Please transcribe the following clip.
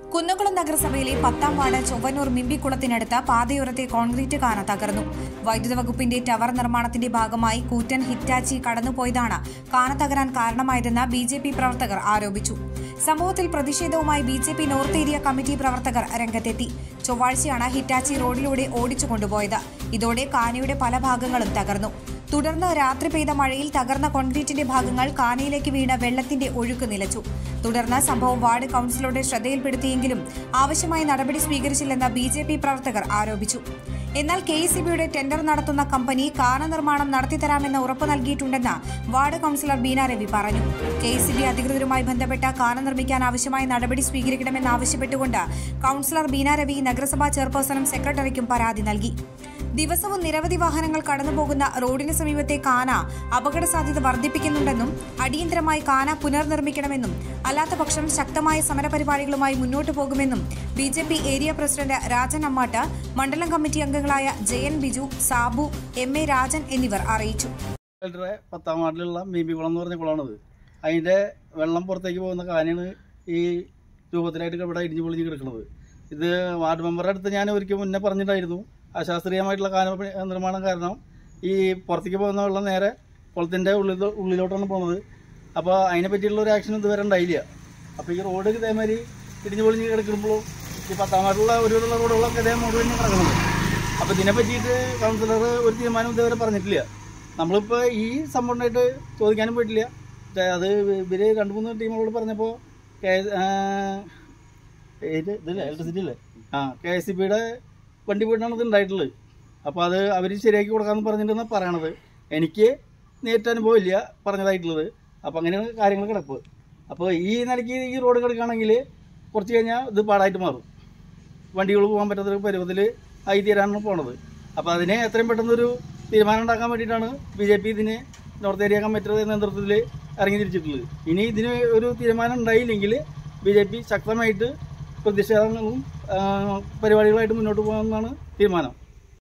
കുന്നംകുളം നഗരസഭയിലെ പത്താം വാർഡ് ചൊവ്വന്നൂർ മിമ്പിക്കുളത്തിനടുത്ത് പാതയോരത്തെ കോൺക്രീറ്റ് കാന തകർന്നു വൈദ്യുത വകുപ്പിന്റെ ടവർ നിർമ്മാണത്തിന്റെ ഭാഗമായി കൂറ്റൻ ഹിറ്റാച്ചി കടന്നുപോയതാണ് കാന തകരാൻ കാരണമായതെന്ന് ബി ജെ പി പ്രവർത്തകർ ആരോപിച്ചു സംഭവത്തിൽ പ്രതിഷേധവുമായി B J P north area committee പ്രവർത്തകർ രംഗത്തെത്തി ചൊവ്വാഴ്ചയാണ് ഹിറ്റാച്ചി റോഡിലൂടെ ഓടിച്ചു കൊണ്ടുപോയത് ഇതോടെ കാനയുടെ പല ഭാഗങ്ങളും തകർന്നു തുടർന്ന് രാത്രി പെയ്ത മഴയിൽ തകർന്ന കോൺക്രീറ്റിന്റെ ഭാഗങ്ങൾ കാനയിലേക്ക് വീണ വെള്ളത്തിന്റെ ഒഴുക്ക് നിലച്ചു തുടർന്ന് സംഭവം വാർഡ് കൌൺസിലറുടെ ശ്രദ്ധയിൽപ്പെടുത്തിയെങ്കിലും ആവശ്യമായ നടപടി സ്വീകരിച്ചില്ലെന്ന് ബി ജെ പി പ്രവർത്തകർ ആരോപിച്ചു എന്നാൽ കെ എസ് ബിയുടെ ടെൻഡർ നടത്തുന്ന കമ്പനി കാന നിർമ്മാണം നടത്തിത്തരാമെന്ന് ഉറപ്പ് നൽകിയിട്ടുണ്ടെന്ന് വാർഡ് കൌൺസിലർ ബീന രവി പറഞ്ഞു കെ എസ് ബി അധികൃതരുമായി ബന്ധപ്പെട്ട കാന നിർമ്മിക്കാൻ ആവശ്യമായ നടപടി സ്വീകരിക്കണമെന്നാവശ്യപ്പെട്ടുകൊണ്ട് കൌൺസിലർ ബീന രവി നഗരസഭാ ചെയർപേഴ്സണും സെക്രട്ടറിക്കും പരാതി നൽകി ദിവസവും നിരവധി വാഹനങ്ങൾ കടന്നുപോകുന്ന റോഡിന് സമീപത്തെ കാന അപകട സാധ്യത വർദ്ധിപ്പിക്കുന്നുണ്ടെന്നും അടിയന്തരമായി കാന പുനർനിർമ്മിക്കണമെന്നും അല്ലാത്തപക്ഷം ശക്തമായ സമരപരിപാടികളുമായി മുന്നോട്ടു പോകുമെന്നും B J P area president Rajan Ammatt മണ്ഡലം കമ്മിറ്റി അംഗങ്ങളായ ജയൻ ബിജു സാബു എം എ രാജൻ എന്നിവർ അറിയിച്ചു യുടെ പത്താം വാർഡിലുള്ള മീമ്പി കുളം എന്ന് പറഞ്ഞ കുളമാണിത് അതിൻ്റെ വെള്ളം പുറത്തേക്ക് പോകുന്ന കാനാണ് ഈ രൂപത്തിലായിട്ട് ഇവിടെ ഇടിഞ്ഞു പൊളിഞ്ഞ് കിടക്കുന്നത് ഇത് വാർഡ് മെമ്പറുടെ അടുത്ത് ഞാൻ ഒരിക്കൽ മുന്നേ പറഞ്ഞിട്ടായിരുന്നു അശാസ്ത്രീയമായിട്ടുള്ള കാന പണി- നിർമ്മാണം കാരണം ഈ പുറത്തേക്ക് പോകുന്ന വെള്ളം നേരെ കുളത്തിൻ്റെ ഉള്ളിൽ ഉള്ളിലോട്ടാണ് പോകുന്നത് അപ്പോൾ അതിനെ പറ്റിയുള്ള ഒരു ആക്ഷൻ ഇതുവരെ ഉണ്ടായില്ല അപ്പോൾ ഈ റോഡ് ഇതേമാതിരി ഇടിഞ്ഞു പൊളിഞ്ഞ് കിടക്കുമ്പോഴും ഈ പത്താം വാർഡിലുള്ള ഒരുവിധമുള്ള റോഡുകളൊക്കെ ഇതേ മുഴുവൻ കിടക്കുന്നത് അപ്പോൾ ഇതിനെ പറ്റിയിട്ട് കൗൺസിലർ ഒരു തീരുമാനം ഇതുവരെ പറഞ്ഞിട്ടില്ല നമ്മളിപ്പോൾ ഈ സംഭവമായിട്ട് ചോദിക്കാനും പോയിട്ടില്ല പക്ഷേ അത് ഇവര് രണ്ട് മൂന്ന് ടീമുകളോട് പറഞ്ഞപ്പോൾ കെ ഏത് ഇതില്ലേ ഇലക്ട്രിസിറ്റി അല്ലേ ആ കെ എസ് സി ബിയുടെ വണ്ടി പോയിട്ടാണ് ഇത് ഉണ്ടായിട്ടുള്ളത് അപ്പോൾ അത് അവർ ശരിയാക്കി കൊടുക്കാമെന്ന് പറഞ്ഞിട്ടുണ്ടെന്ന് പറയണത് എനിക്ക് നേരിട്ട് അനുഭവം ഇല്ല പറഞ്ഞതായിട്ടുള്ളത് അപ്പോൾ അങ്ങനെയാണ് കാര്യങ്ങൾ കിടപ്പ് അപ്പോൾ ഈ നിലയ്ക്ക് ഈ റോഡ് കിടക്കുകയാണെങ്കിൽ കുറച്ച് കഴിഞ്ഞാൽ ഇത് പാടായിട്ട് മാറും വണ്ടികൾ പോകാൻ പറ്റാത്തൊരു പരുവത്തിൽ ആയി തീരാനാണ് പോണത് അപ്പോൾ അതിനെ എത്രയും പെട്ടെന്നൊരു തീരുമാനം ഉണ്ടാക്കാൻ വേണ്ടിയിട്ടാണ് ബി ജെ പി ഇതിന് നോർത്ത് ഏരിയ കമ്മിറ്റിയുടെ നേതൃത്വത്തിൽ ഇറങ്ങി തിരിച്ചിട്ടുള്ളത് ഇനി ഇതിന് ഒരു തീരുമാനം ഉണ്ടായില്ലെങ്കിൽ ബി ജെ പി ശക്തമായിട്ട് പ്രതിഷേധങ്ങളും ആ, പരിപാടികളായിട്ട് മുന്നോട്ട് പോകാമെന്നാണ് തീരുമാനം